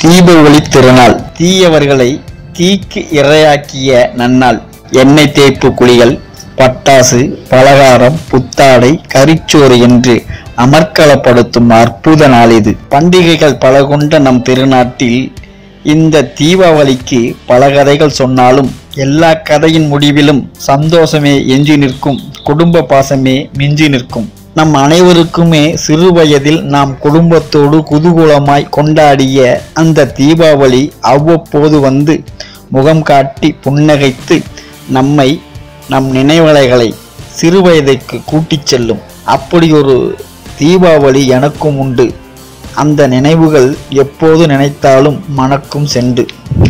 தீப ஒளி திருநாள் தீயவர்களை தீக்கு இரையாக்கிய நன்னாள் எண்ணெய் தேய்ப்பு குளிகள் பட்டாசு பலகாரம் புத்தாடை கரிச்சோறு என்று அமர்க்களப்படுத்தும் அற்புத நாள் இது பண்டிகைகள் பல கொண்ட நம் திருநாட்டில் இந்த தீபாவளிக்கு பல கதைகள் சொன்னாலும் எல்லா கதையின் முடிவிலும் சந்தோஷமே எஞ்சி நிற்கும் குடும்ப பாசமே மிஞ்சி நிற்கும் நம் அனைவருக்குமே சிறு வயதில் நாம் குடும்பத்தோடு குதூகூலமாய் கொண்டாடிய அந்த தீபாவளி அவ்வப்போது வந்து முகம் காட்டி புன்னகைத்து நம்மை நம் நினைவலைகளை சிறு வயதுக்கு கூட்டிச் செல்லும் அப்படி ஒரு தீபாவளி எனக்கும் உண்டு அந்த நினைவுகள் எப்போது நினைத்தாலும் மனக்கும் சென்று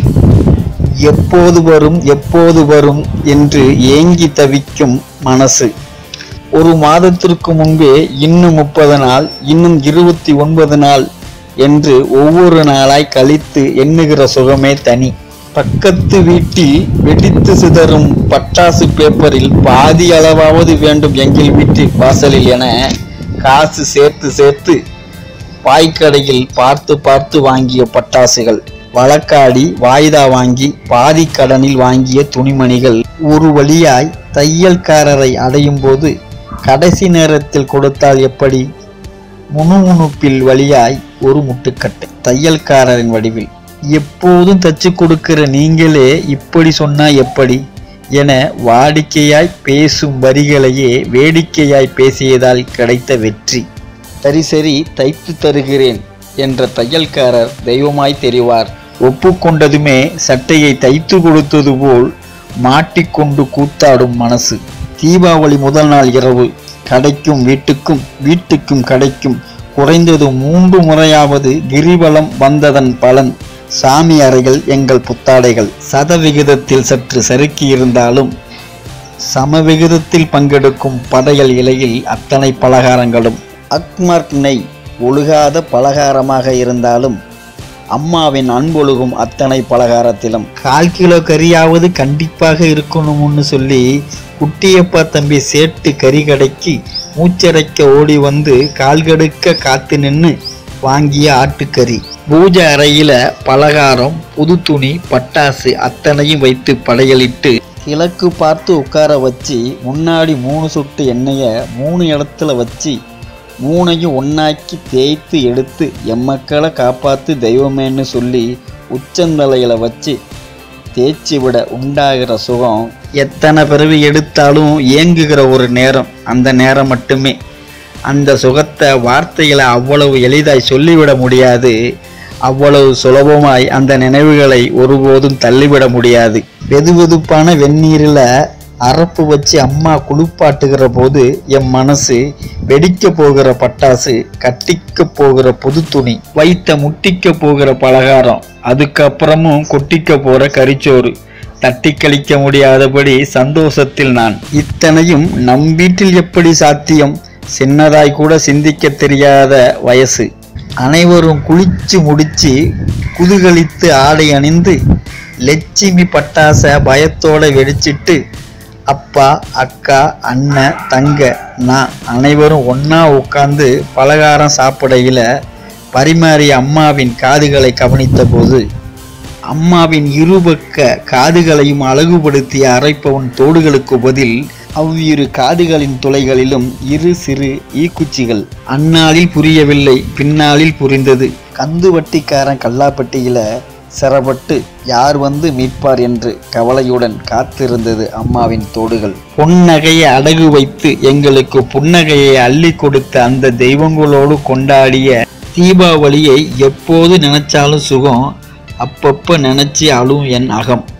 எப்போது வரும் எப்போது வரும் என்று ஏங்கி தவிக்கும் மனசு ஒரு மாதத்திற்கு முன்பே இன்னும் முப்பது நாள் இன்னும் இருபத்தி ஒன்பது நாள் என்று ஒவ்வொரு நாளாய் கழித்து எண்ணுகிற சுகமே தனி பக்கத்து வீட்டில் வெடித்து சிதறும் பட்டாசு பேப்பரில் பாதி அளவாவது வேண்டும் எங்கள் வீட்டு வாசலில் என காசு சேர்த்து சேர்த்து பாய்க்கடையில் பார்த்து பார்த்து வாங்கிய பட்டாசுகள் வழக்காடி வாய்தா வாங்கி பாதி கடனில் வாங்கிய துணிமணிகள் ஒரு வழியாய் தையல்காரரை அடையும் போது கடைசி நேரத்தில் கொடுத்தால் எப்படி முணுமுணுப்பில் வழியாய் ஒரு முட்டுக்கட்டை தையல்காரரின் வடிவில் எப்போதும் தச்சு கொடுக்கிற நீங்களே இப்படி சொன்னா எப்படி என வாடிக்கையாய் பேசும் வரிகளையே வேடிக்கையாய் பேசியதால் கிடைத்த வெற்றி சரி சரி தைத்து தருகிறேன் என்ற தையல்காரர் தெய்வமாய் தெரிவார் ஒப்புக்கொண்டதுமே சட்டையை தைத்து கொடுத்தது போல் மாட்டிக்கொண்டு கூத்தாடும் மனசு தீபாவளி முதல் நாள் இரவு கடைக்கும் வீட்டுக்கும் வீட்டுக்கும் கடைக்கும் குறைந்தது மூன்று முறையாவது கிரிவலம் வந்ததன் பலன் சாமி அறைகள் எங்கள் புத்தாடைகள் சதவிகிதத்தில் சற்று சறுக்கி இருந்தாலும் சமவிகிதத்தில் பங்கெடுக்கும் படையல் இலையில் அத்தனை பலகாரங்களும் அக்மார்க் நெய் ஒழுகாத பலகாரமாக இருந்தாலும் அம்மாவின் அன்பொழுகும் அத்தனை பலகாரத்திலும் கால் கிலோ கறியாவது கண்டிப்பாக இருக்கணும்னு சொல்லி குட்டியப்பா தம்பி சேட்டு கறி கடைக்கு மூச்சரைக்க ஓடி வந்து கால்கடுக்க காத்து நின்று வாங்கிய ஆட்டுக்கறி பூஜை அறையில பலகாரம் புது துணி பட்டாசு அத்தனையும் வைத்து படையலிட்டு கிழக்கு பார்த்து உட்கார வச்சு முன்னாடி மூணு சொட்டு எண்ணெயை மூணு இடத்துல வச்சு மூணையும் ஒன்னாக்கி தேய்த்து எடுத்து எம்மக்களை காப்பாத்து தெய்வமேன்னு சொல்லி உச்சந்தலையில வச்சு தேய்ச்சி விட உண்டாகிற சுகம் எத்தனை பிறவி எடுத்தாலும் ஏங்குகிற ஒரு நேரம் அந்த நேரம் மட்டுமே அந்த சுகத்தை வார்த்தைகளை அவ்வளவு எளிதாய் சொல்லிவிட முடியாது அவ்வளவு சுலபமாய் அந்த நினைவுகளை ஒருபோதும் தள்ளிவிட முடியாது வெதுவெதுப்பான வெந்நீரில் அரப்பு வச்சு அம்மா குளிப்பாட்டுகிற போது என் மனசு வெடிக்க போகிற பட்டாசு கட்டிக்க போகிற புது துணி வைத்த முட்டிக்க போகிற பலகாரம் அதுக்கப்புறமும் கொட்டிக்க போற கரிச்சோறு தட்டி கழிக்க முடியாதபடி சந்தோஷத்தில் நான் இத்தனையும் நம் வீட்டில் எப்படி சாத்தியம் சின்னதாய் கூட சிந்திக்க தெரியாத வயசு அனைவரும் குளிச்சு முடிச்சு குதுகலித்து ஆடை அணிந்து லட்சுமி பட்டாச பயத்தோட வெடிச்சிட்டு அப்பா அக்கா அண்ணன் தங்க நான் அனைவரும் ஒண்ணா உட்கார்ந்து பலகாரம் சாப்பிடையில பரிமாறிய அம்மாவின் காதுகளை கவனித்த போது அம்மாவின் இருபக்க காதுகளையும் அழகுபடுத்திய அரைப்பவன் தோடுகளுக்கு பதில் அவ்விரு காதுகளின் துளைகளிலும் இரு சிறு ஈக்குச்சிகள் அந்நாளில் புரியவில்லை பின்னாளில் புரிந்தது கந்து வட்டிக்காரன் கல்லாப்பட்டியில சிறப்பட்டு யார் வந்து மீட்பார் என்று கவலையுடன் காத்திருந்தது அம்மாவின் தோடுகள் பொன்னகையை அடகு வைத்து எங்களுக்கு புன்னகையை அள்ளி கொடுத்த அந்த தெய்வங்களோடு கொண்டாடிய தீபாவளியை எப்போது நினைச்சாலும் சுகம் அப்பப்போ நினைச்சு அழும் என் அகம்